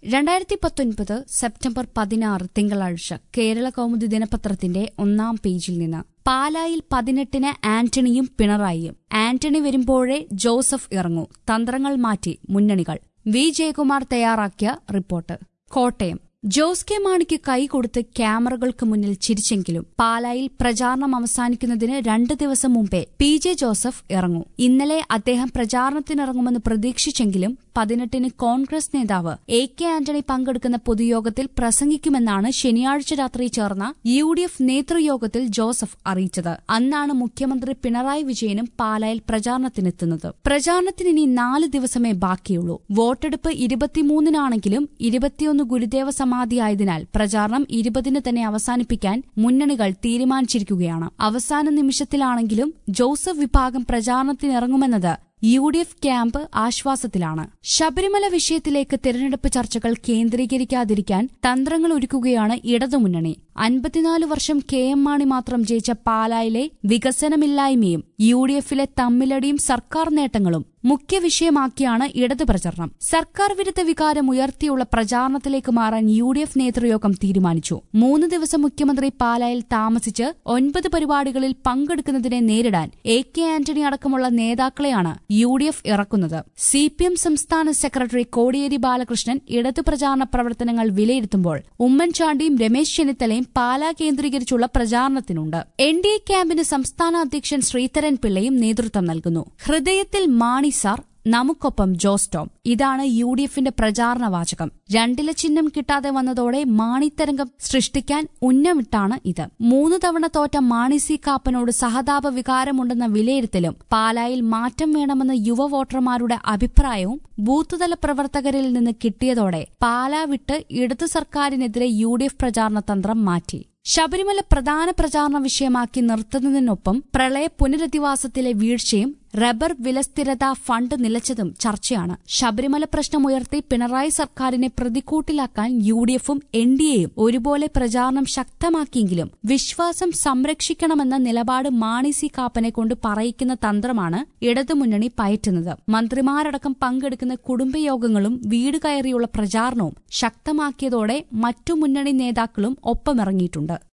രണ്ടായിരത്തി പത്തൊൻപത് സെപ്റ്റംബർ പതിനാറ് തിങ്കളാഴ്ച കേരള കൗമുദി ദിനപത്രത്തിന്റെ ഒന്നാം പേജിൽ നിന്ന് പാലായിൽ പതിനെട്ടിന് ആന്റണിയും പിണറായിയും ആന്റണി വരുമ്പോഴേ ജോസഫ് ഇറങ്ങൂ തന്ത്രങ്ങൾ മാറ്റി മുന്നണികൾ വി ജയകുമാർ തയ്യാറാക്കിയ റിപ്പോർട്ട് കോട്ടയം ജോസ് കെ മാണിക്ക് കൈകൊടുത്ത് ക്യാമറകൾക്ക് മുന്നിൽ ചിരിച്ചെങ്കിലും പാലായിൽ പ്രചാരണം അവസാനിക്കുന്നതിന് രണ്ട് ദിവസം മുമ്പേ പി ജെ ജോസഫ് ഇറങ്ങൂ ഇന്നലെ അദ്ദേഹം പ്രചാരണത്തിനിറങ്ങുമെന്ന് പ്രതീക്ഷിച്ചെങ്കിലും പതിനെട്ടിന് കോൺഗ്രസ് നേതാവ് എ കെ ആന്റണി പങ്കെടുക്കുന്ന പൊതുയോഗത്തിൽ പ്രസംഗിക്കുമെന്നാണ് ശനിയാഴ്ച രാത്രി ചേർന്ന യു ഡി എഫ് നേതൃയോഗത്തിൽ ജോസഫ് അറിയിച്ചത് അന്നാണ് മുഖ്യമന്ത്രി പിണറായി വിജയനും പാലായിൽ പ്രചാരണത്തിനെത്തുന്നത് പ്രചാരണത്തിന് ഇനി നാല് ദിവസമേ ബാക്കിയുള്ളൂ വോട്ടെടുപ്പ് ഇരുപത്തിമൂന്നിനാണെങ്കിലും ഇരുപത്തിയൊന്ന് ഗുരുദേവ സമാധിയായതിനാൽ പ്രചാരണം ഇരുപതിന് തന്നെ അവസാനിപ്പിക്കാൻ മുന്നണികൾ തീരുമാനിച്ചിരിക്കുകയാണ് അവസാന നിമിഷത്തിലാണെങ്കിലും ജോസഫ് വിഭാഗം പ്രചാരണത്തിനിറങ്ങുമെന്നത് യു ഡി എഫ് ക്യാമ്പ് ആശ്വാസത്തിലാണ് ശബരിമല വിഷയത്തിലേക്ക് തിരഞ്ഞെടുപ്പ് ചർച്ചകൾ കേന്ദ്രീകരിക്കാതിരിക്കാൻ തന്ത്രങ്ങൾ ഒരുക്കുകയാണ് ഇടതുമുന്നണി അൻപത്തിനാല് വർഷം കെ എം മാണി മാത്രം ജയിച്ച പാലായിലെ വികസനമില്ലായ്മയും യു ഡി എഫിലെ തമ്മിലടിയും സർക്കാർ നേട്ടങ്ങളും മുഖ്യ വിഷയമാക്കിയാണ് ഇടത് പ്രചരണം സർക്കാർ വിരുദ്ധ വികാരം ഉയർത്തിയുള്ള പ്രചാരണത്തിലേക്ക് മാറാൻ യു ഡി എഫ് നേതൃയോഗം തീരുമാനിച്ചു മൂന്ന് ദിവസം മുഖ്യമന്ത്രി പാലായിൽ താമസിച്ച് ഒൻപത് പരിപാടികളിൽ പങ്കെടുക്കുന്നതിനെ നേരിടാൻ എ കെ ആന്റണി അടക്കമുള്ള നേതാക്കളെയാണ് യു ഡി എഫ് ഇറക്കുന്നത് സി പി എം സംസ്ഥാന സെക്രട്ടറി കോടിയേരി ബാലകൃഷ്ണൻ ഇടത് പ്രചാരണ പ്രവർത്തനങ്ങൾ വിലയിരുത്തുമ്പോൾ ഉമ്മൻചാണ്ടിയും രമേശ് ചെന്നിത്തലയും പാലാ കേന്ദ്രീകരിച്ചുള്ള പ്രചാരണത്തിനുണ്ട് എൻ ഡി എ ക്യാമ്പിന് സംസ്ഥാന അധ്യക്ഷൻ ശ്രീധരൻ പിള്ളയും നേതൃത്വം നൽകുന്നു ഹൃദയത്തിൽ മാണി സാർ നമുക്കൊപ്പം ജോസ് ടോം ഇതാണ് യു ഡി എഫിന്റെ പ്രചാരണ വാചകം രണ്ടില ചിഹ്നം കിട്ടാതെ വന്നതോടെ മാണിത്തരംഗം സൃഷ്ടിക്കാൻ ഉന്നമിട്ടാണ് ഇത് മൂന്ന് തവണ തോറ്റ മാണി സി കാപ്പനോട് സഹതാപ വികാരമുണ്ടെന്ന വിലയിരുത്തലും പാലായിൽ മാറ്റം വേണമെന്ന യുവ വോട്ടർമാരുടെ അഭിപ്രായവും ബൂത്തുതല പ്രവർത്തകരിൽ നിന്ന് കിട്ടിയതോടെ പാലാ വിട്ട് ഇടതു സർക്കാരിനെതിരെ യു ഡി എഫ് പ്രചാരണ തന്ത്രം മാറ്റി ശബരിമല പ്രധാന പ്രചാരണ വിഷയമാക്കി നിർത്തുന്നതിനൊപ്പം പ്രളയ പുനരധിവാസത്തിലെ വീഴ്ചയും റബ്ബർ വിലസ്ഥിരത ഫണ്ട് നിലച്ചതും ചർച്ചയാണ് ശബരിമല പ്രശ്നമുയർത്തി പിണറായി സർക്കാരിനെ പ്രതിക്കൂട്ടിലാക്കാൻ യു ഡി എഫും എൻ ഡി എയും ഒരുപോലെ പ്രചാരണം ശക്തമാക്കിയെങ്കിലും വിശ്വാസം സംരക്ഷിക്കണമെന്ന നിലപാട് മാണി സി കാപ്പനെ കൊണ്ട് പറയിക്കുന്ന തന്ത്രമാണ് ഇടതുമുന്നണി പയറ്റുന്നത് മന്ത്രിമാരടക്കം പങ്കെടുക്കുന്ന കുടുംബയോഗങ്ങളും വീട് കയറിയുള്ള പ്രചാരണവും ശക്തമാക്കിയതോടെ മറ്റു മുന്നണി നേതാക്കളും ഒപ്പമിറങ്ങിയിട്ടുണ്ട്